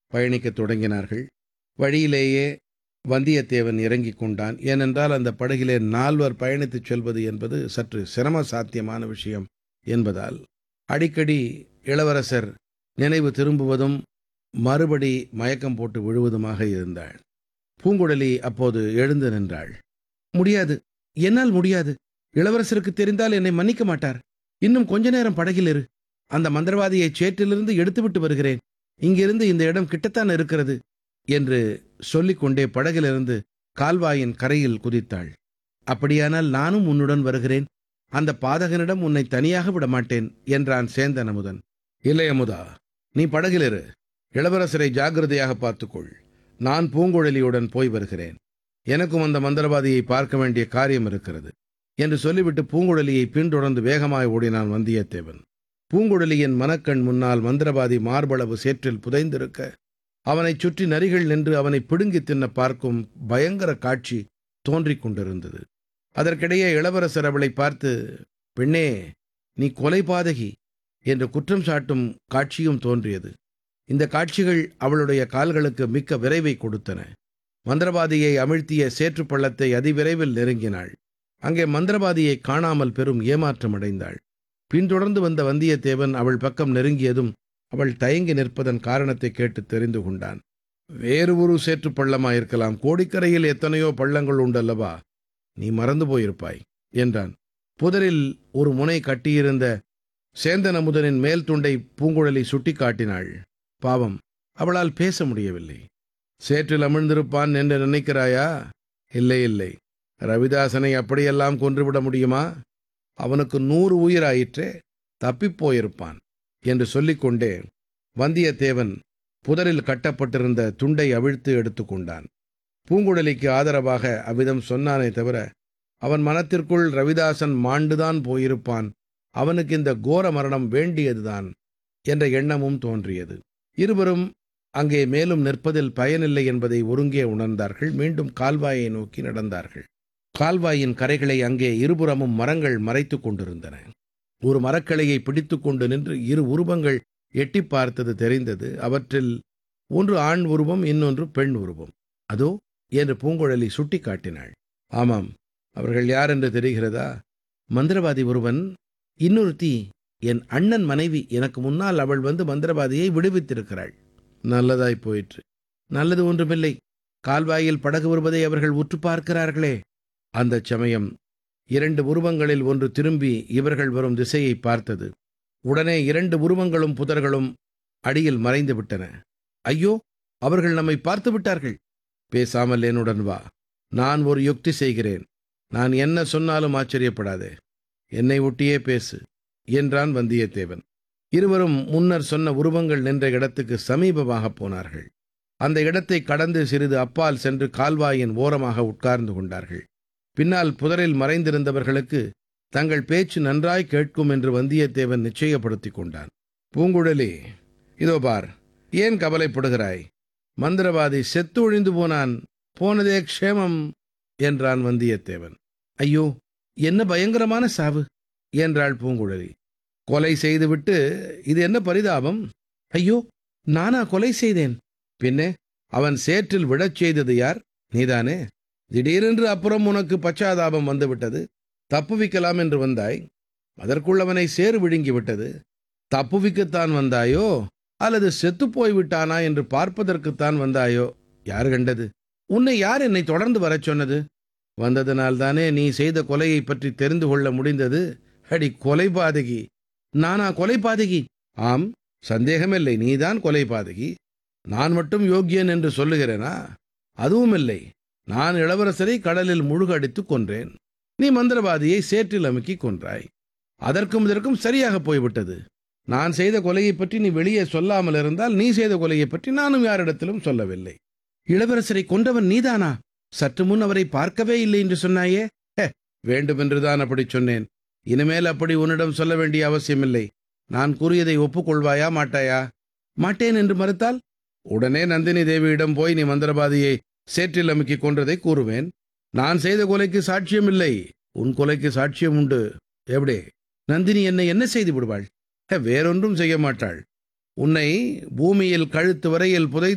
பயணிக்கத் தொடங்கினார்கள் வழியிலேயே வந்தியத்தேவன் இறங்கிக் கொண்டான் ஏனென்றால் அந்த படகிலே நால்வர் பயணித்துச் செல்வது என்பது சற்று சிரம சாத்தியமான விஷயம் என்பதால் அடிக்கடி இளவரசர் நினைவு திரும்புவதும் மறுபடி மயக்கம் போட்டு விழுவதுமாக இருந்தாள் பூங்குழலி அப்போது எழுந்து நின்றாள் முடியாது என்னால் முடியாது இளவரசருக்கு தெரிந்தால் என்னை மன்னிக்க மாட்டார் இன்னும் கொஞ்ச நேரம் படகில் இரு அந்த மந்திரவாதியை சேற்றிலிருந்து எடுத்துவிட்டு வருகிறேன் இங்கிருந்து இந்த இடம் கிட்டத்தான் இருக்கிறது என்று சொல்லிக்கொண்டே படகிலிருந்து கால்வாயின் கரையில் குதித்தாள் அப்படியானால் நானும் உன்னுடன் வருகிறேன் அந்த பாதகனிடம் உன்னை தனியாக விட மாட்டேன் என்றான் சேந்தன் அமுதன் இல்லை அமுதா நீ படகில் இரு இளவரசரை ஜாக்கிரதையாக பார்த்துக்கொள் நான் பூங்குழலியுடன் போய் வருகிறேன் எனக்கும் அந்த மந்திரவாதியை பார்க்க வேண்டிய காரியம் இருக்கிறது என்று சொல்லிவிட்டு பூங்குழலியை பின்தொடர்ந்து வேகமாய் ஓடினான் வந்தியத்தேவன் பூங்குழலியின் மனக்கண் முன்னால் மந்திரவாதி மார்பளவு சேற்றில் புதைந்திருக்க அவனைச் சுற்றி நரிகள் நின்று அவனை பிடுங்கி தின்ன பார்க்கும் பயங்கர காட்சி தோன்றிக் கொண்டிருந்தது அதற்கிடையே இளவரசர் அவளை பார்த்து பெண்ணே நீ கொலை பாதகி என்று குற்றம் சாட்டும் காட்சியும் தோன்றியது இந்த காட்சிகள் அவளுடைய கால்களுக்கு மிக்க விரைவை கொடுத்தன மந்திரவாதியை அமிழ்த்திய சேற்றுப் பள்ளத்தை அதிவிரைவில் நெருங்கினாள் அங்கே மந்திரவாதியை காணாமல் பெரும் ஏமாற்றம் அடைந்தாள் பின்தொடர்ந்து வந்த வந்தியத்தேவன் அவள் பக்கம் நெருங்கியதும் அவள் தயங்கி நிற்பதன் காரணத்தை கேட்டு தெரிந்து கொண்டான் வேறு ஒரு சேற்றுப் பள்ளமாயிருக்கலாம் கோடிக்கரையில் எத்தனையோ பள்ளங்கள் உண்டல்லவா நீ மறந்து போயிருப்பாய் என்றான் புதரில் ஒரு முனை கட்டியிருந்த சேந்தன் அமுதனின் மேல் துண்டை பூங்குழலி சுட்டிக்காட்டினாள் பாவம் அவளால் பேச முடியவில்லை சேற்றில் அமிழ்ந்திருப்பான் என்று நினைக்கிறாயா இல்லை இல்லை ரவிதாசனை அப்படியெல்லாம் கொன்றுவிட முடியுமா அவனுக்கு நூறு உயிராயிற்றே தப்பிப் போயிருப்பான் என்று சொல்லிக்கொண்டே வந்தியத்தேவன் புதரில் கட்டப்பட்டிருந்த துண்டை அவிழ்த்து எடுத்துக்கொண்டான் பூங்குழலிக்கு ஆதரவாக அவ்விதம் சொன்னானே தவிர அவன் மனத்திற்குள் ரவிதாசன் மாண்டுதான் போயிருப்பான் அவனுக்கு இந்த கோர மரணம் வேண்டியதுதான் என்ற எண்ணமும் தோன்றியது இருவரும் அங்கே மேலும் நிற்பதில் பயனில்லை என்பதை ஒருங்கே உணர்ந்தார்கள் மீண்டும் கால்வாயை நோக்கி நடந்தார்கள் கால்வாயின் கரைகளை அங்கே இருபுறமும் மரங்கள் மறைத்துக் கொண்டிருந்தன ஒரு மரக்கிளையை பிடித்துக் கொண்டு நின்று இரு உருவங்கள் எட்டி பார்த்தது தெரிந்தது அவற்றில் ஒன்று ஆண் உருவம் இன்னொன்று பெண் உருவம் அதோ என்று பூங்குழலி சுட்டிக்காட்டினாள் ஆமாம் அவர்கள் யார் என்று தெரிகிறதா மந்திரவாதி ஒருவன் இன்னொருத்தி என் அண்ணன் மனைவி எனக்கு முன்னால் அவள் வந்து மந்திரவாதியை விடுவித்திருக்கிறாள் நல்லதாய் போயிற்று நல்லது ஒன்றுமில்லை கால்வாயில் படகு வருவதை அவர்கள் உற்று பார்க்கிறார்களே அந்தச் சமயம் இரண்டு உருவங்களில் ஒன்று திரும்பி இவர்கள் வரும் திசையை பார்த்தது உடனே இரண்டு உருவங்களும் புதர்களும் அடியில் மறைந்து விட்டன ஐயோ அவர்கள் நம்மை பார்த்து விட்டார்கள் பேசாமல் என்னுடன் வா நான் ஒரு யுக்தி செய்கிறேன் நான் என்ன சொன்னாலும் ஆச்சரியப்படாதே என்னை ஒட்டியே பேசு என்றான் வந்தியத்தேவன் இருவரும் முன்னர் சொன்ன உருவங்கள் நின்ற இடத்துக்கு சமீபமாக போனார்கள் அந்த இடத்தை கடந்து சிறிது அப்பால் சென்று கால்வாயின் ஓரமாக உட்கார்ந்து கொண்டார்கள் பின்னால் புதரில் மறைந்திருந்தவர்களுக்கு தங்கள் பேச்சு நன்றாய் கேட்கும் என்று வந்தியத்தேவன் நிச்சயப்படுத்திக் கொண்டான் பூங்குழலி இதோ பார் ஏன் கவலைப்படுகிறாய் மந்திரவாதி செத்து ஒழிந்து போனான் போனதே க்ஷேமம் என்றான் வந்தியத்தேவன் ஐயோ என்ன பயங்கரமான சாவு என்றாள் பூங்குழலி கொலை செய்துவிட்டு இது என்ன பரிதாபம் ஐயோ நானா கொலை செய்தேன் பின்னே அவன் சேற்றில் விழச் செய்தது யார் நீதானே திடீரென்று அப்புறம் உனக்கு பச்சாதாபம் வந்துவிட்டது தப்புவிக்கலாம் என்று வந்தாய் அதற்குள் அவனை சேறு விழுங்கி விட்டது தப்புவிக்கத்தான் வந்தாயோ அல்லது செத்துப் போய் விட்டானா என்று பார்ப்பதற்குத்தான் வந்தாயோ யார் கண்டது உன்னை யார் என்னை தொடர்ந்து வரச் சொன்னது வந்ததனால்தானே நீ செய்த கொலையை பற்றி தெரிந்து கொள்ள முடிந்தது அடி கொலை பாதகி நானா கொலை பாதகி ஆம் சந்தேகமில்லை நீதான் கொலை பாதகி நான் மட்டும் யோக்கியன் என்று சொல்லுகிறேனா அதுவும் இல்லை நான் இளவரசரை கடலில் முழுகடித்து கொன்றேன் நீ மந்திரவாதியை சேற்றில் அமுக்கி கொன்றாய் அதற்கும் இதற்கும் சரியாக போய்விட்டது நான் செய்த கொலையை பற்றி நீ வெளியே சொல்லாமல் இருந்தால் நீ செய்த கொலையை பற்றி நானும் யாரிடத்திலும் சொல்லவில்லை இளவரசரை கொன்றவன் நீதானா சற்று முன் அவரை பார்க்கவே இல்லை என்று சொன்னாயே வேண்டுமென்றுதான் அப்படி சொன்னேன் இனிமேல் அப்படி உன்னிடம் சொல்ல வேண்டிய அவசியமில்லை நான் கூறியதை ஒப்புக்கொள்வாயா மாட்டாயா மாட்டேன் என்று மறுத்தால் உடனே நந்தினி தேவியிடம் போய் நீ மந்திரவாதியை சேற்றில் அமுக்கி கொன்றதை கூறுவேன் நான் செய்த கொலைக்கு சாட்சியம் இல்லை உன் கொலைக்கு சாட்சியம் உண்டு எப்படி நந்தினி என்னை என்ன செய்து விடுவாள் வேறொன்றும் செய்ய மாட்டாள் உன்னை பூமியில் கழுத்து வரையில் புதை